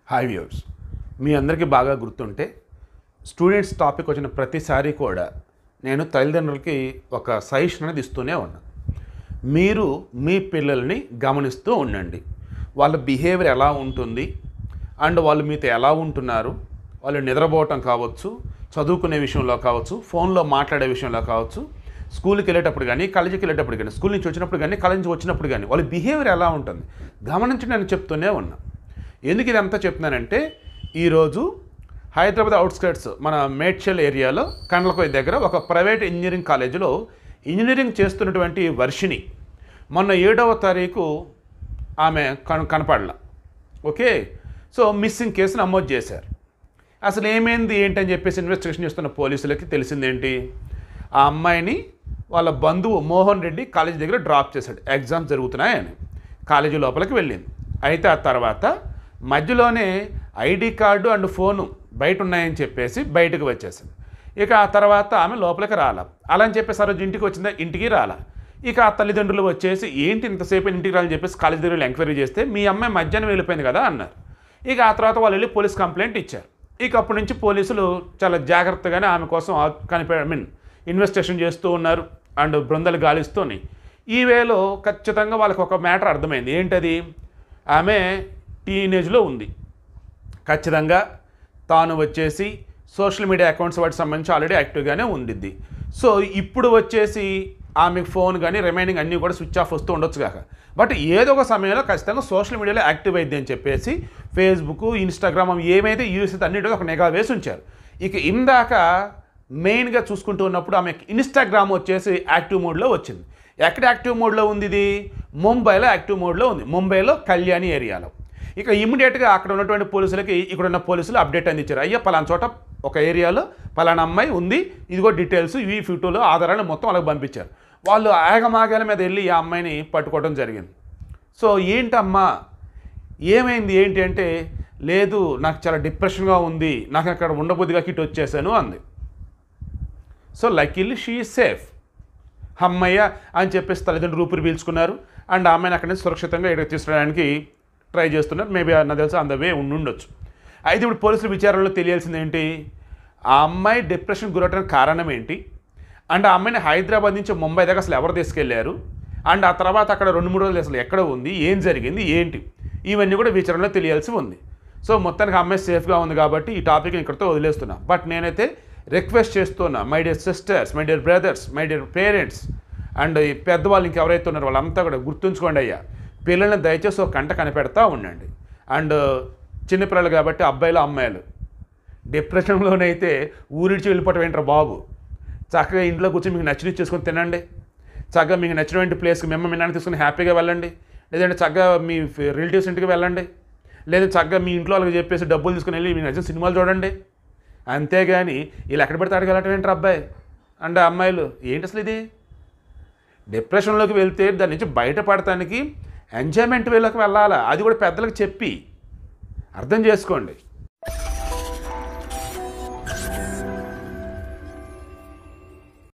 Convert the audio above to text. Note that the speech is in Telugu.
హాయ్ వ్యూర్స్ మీ అందరికీ బాగా గుర్తుంటే స్టూడెంట్స్ టాపిక్ వచ్చిన ప్రతిసారి కూడా నేను తల్లిదండ్రులకి ఒక సజెషన్ అనేది ఇస్తూనే ఉన్నాను మీరు మీ పిల్లల్ని గమనిస్తూ ఉండండి వాళ్ళ బిహేవియర్ ఎలా ఉంటుంది అండ్ వాళ్ళు మీతో ఎలా ఉంటున్నారు వాళ్ళు నిద్రపోవటం కావచ్చు చదువుకునే విషయంలో కావచ్చు ఫోన్లో మాట్లాడే విషయంలో కావచ్చు స్కూల్కి వెళ్ళేటప్పుడు కానీ కాలేజీకి వెళ్ళేటప్పుడు కానీ స్కూల్ నుంచి వచ్చినప్పుడు కానీ కాలేజ్ నుంచి వచ్చినప్పుడు కానీ వాళ్ళ బిహేవియర్ ఎలా ఉంటుంది గమనించి నేను చెప్తూనే ఉన్నా ఎందుకు ఇదంతా చెప్తున్నానంటే ఈరోజు హైదరాబాద్ అవుట్స్కర్ట్స్ మన మేడ్చల్ ఏరియాలో కండ్లకోయ దగ్గర ఒక ప్రైవేట్ ఇంజనీరింగ్ కాలేజీలో ఇంజనీరింగ్ చేస్తున్నటువంటి వర్షిని మొన్న ఏడవ తారీఖు ఆమె కన కనపడల ఓకే సో మిస్సింగ్ కేసు నమోదు చేశారు అసలు ఏమైంది ఏంటని చెప్పేసి ఇన్వెస్టిగేషన్ చేస్తున్న పోలీసులకి తెలిసిందేంటి ఆ అమ్మాయిని వాళ్ళ బంధువు మోహన్ రెడ్డి కాలేజీ దగ్గర డ్రాప్ చేశాడు ఎగ్జామ్స్ జరుగుతున్నాయని కాలేజీ లోపలికి వెళ్ళింది అయితే ఆ తర్వాత మధ్యలోనే ఐడి కార్డు అండ్ ఫోను బయట ఉన్నాయని చెప్పేసి బయటకు వచ్చేసింది ఇక ఆ తర్వాత ఆమె లోపలికి రాల అలా అని చెప్పేసి ఆ రోజు ఇంటికి వచ్చిందా ఇంటికి రాల ఇక ఆ తల్లిదండ్రులు వచ్చేసి ఏంటి ఇంతసేపు ఇంటికి రాలని చెప్పేసి కాలేజీ దగ్గర వెళ్ళి ఎంక్వైరీ చేస్తే మీ అమ్మాయి మధ్యాహ్నం వెళ్ళిపోయింది కదా అన్నారు ఇక ఆ తర్వాత వాళ్ళు వెళ్ళి పోలీస్ కంప్లైంట్ ఇచ్చారు ఇక అప్పటి నుంచి పోలీసులు చాలా జాగ్రత్తగానే ఆమె కోసం కనిపే ఐ మీన్ ఇన్వెస్టిగేషన్ చేస్తూ ఉన్నారు అండ్ బృందాలు గాలిస్తూని ఈ వేలో ఖచ్చితంగా వాళ్ళకి ఒక మ్యాటర్ అర్థమైంది ఏంటది ఆమె టీనేజ్లో ఉంది ఖచ్చితంగా తాను వచ్చేసి సోషల్ మీడియా అకౌంట్స్ వాటికి సంబంధించి ఆల్రెడీ యాక్టివ్గానే ఉండిద్ది సో ఇప్పుడు వచ్చేసి ఆమెకు ఫోన్ కానీ రిమైనింగ్ అన్నీ కూడా స్విచ్ ఆఫ్ వస్తూ ఉండొచ్చు కాక బట్ ఏదో ఒక సమయంలో ఖచ్చితంగా సోషల్ మీడియాలో యాక్టివ్ అయింది అని చెప్పేసి ఫేస్బుక్ ఇన్స్టాగ్రామ్ అవి ఏమైతే యూస్ అయితే అన్నిటికీ ఒక నిఘా వేసి ఉంచారు ఇక ఇందాక మెయిన్గా చూసుకుంటూ ఉన్నప్పుడు ఆమె ఇన్స్టాగ్రామ్ వచ్చేసి యాక్టివ్ మోడ్లో వచ్చింది ఎక్కడ యాక్టివ్ మోడ్లో ఉంది ఇది ముంబైలో యాక్టివ్ మోడ్లో ఉంది ముంబైలో కళ్యాణి ఏరియాలో ఇక ఇమీడియట్గా అక్కడ ఉన్నటువంటి పోలీసులకి ఇక్కడ ఉన్న పోలీసులు అప్డేట్ అందించారు అయ్యా పలానా చోట ఒక ఏరియాలో పలానా అమ్మాయి ఉంది ఇదిగో డీటెయిల్స్ ఇవి ఫోటోలు ఆధారాలు మొత్తం వాళ్ళకి పంపించారు వాళ్ళు ఆగమాగాల మీద వెళ్ళి ఆ అమ్మాయిని పట్టుకోవడం జరిగింది సో ఏంటమ్మా ఏమైంది ఏంటి అంటే లేదు నాకు చాలా డిప్రెషన్గా ఉంది నాకు అక్కడ ఉండబుద్దిగా కిట్ వచ్చేసాను అంది సో లక్కీలీ షీ సేఫ్ అమ్మయ్య అని చెప్పేసి తల్లిదండ్రులు ఊపిరి పీల్చుకున్నారు అండ్ ఆ అమ్మాయిని అక్కడి నుంచి సురక్షితంగా ఇక్కడికి తీసుకురావడానికి ట్రై చేస్తున్నారు మేబీ నాకు తెలుసు అంద వే ఉండుండొచ్చు అయితే ఇప్పుడు పోలీసుల విచారణలో తెలియాల్సింది ఏంటి ఆ అమ్మాయి డిప్రెషన్ గురవడానికి కారణం ఏంటి అండ్ ఆ అమ్మాయిని హైదరాబాద్ నుంచి ముంబై దాకా అసలు ఎవరు తీసుకెళ్లారు అండ్ ఆ తర్వాత అక్కడ రెండు మూడు రోజులు అసలు ఎక్కడ ఉంది ఏం జరిగింది ఏంటి ఇవన్నీ కూడా విచారణలో తెలియాల్సి ఉంది సో మొత్తానికి ఆ అమ్మాయి సేఫ్గా ఉంది కాబట్టి ఈ టాపిక్ని ఇక్కడితో వదిలేస్తున్నా బట్ నేనైతే రిక్వెస్ట్ చేస్తున్నా my dear sisters my dear brothers my dear parents and ఈ పెద్దవాళ్ళు ఇంకెవరైతే ఉన్నారో వాళ్ళంతా కూడా గుర్తుంచుకోండి అయ్యా పిల్లల్ని దయచేసి ఒక కంట కనిపెడతా ఉండండి అండ్ చిన్నపిల్లలు కాబట్టి అబ్బాయిలు అమ్మాయిలు డిప్రెషన్లోనైతే ఊరిడిచి వెళ్ళిపోవటం ఏంటారు బాబు చక్కగా ఇంట్లో కూర్చొని మీకు నచ్చినవి చేసుకొని తినండి చక్కగా మీకు నచ్చినటువంటి ప్లేస్కి మిమ్మల్ని మీ నాన్న తీసుకుని హ్యాపీగా వెళ్ళండి లేదంటే చక్కగా మీ రిలేటివ్స్ ఇంటికి వెళ్ళండి లేదా చక్కగా మీ ఇంట్లో వాళ్ళకి చెప్పేసి డబ్బులు తీసుకుని వెళ్ళి మీకు నచ్చిన సినిమాలు చూడండి అంతేగాని వీళ్ళు ఎక్కడ పెడితే అక్కడికి వెళ్ళటం ఏంటారు అబ్బాయి అంటే అమ్మాయిలు ఏంటి అసలు ఇది డిప్రెషన్లోకి వెళ్తే దాని నుంచి బయటపడటానికి ఎంజాయ్మెంట్ వేలోకి వెళ్ళాలా అది కూడా పెద్దలకు చెప్పి అర్థం చేసుకోండి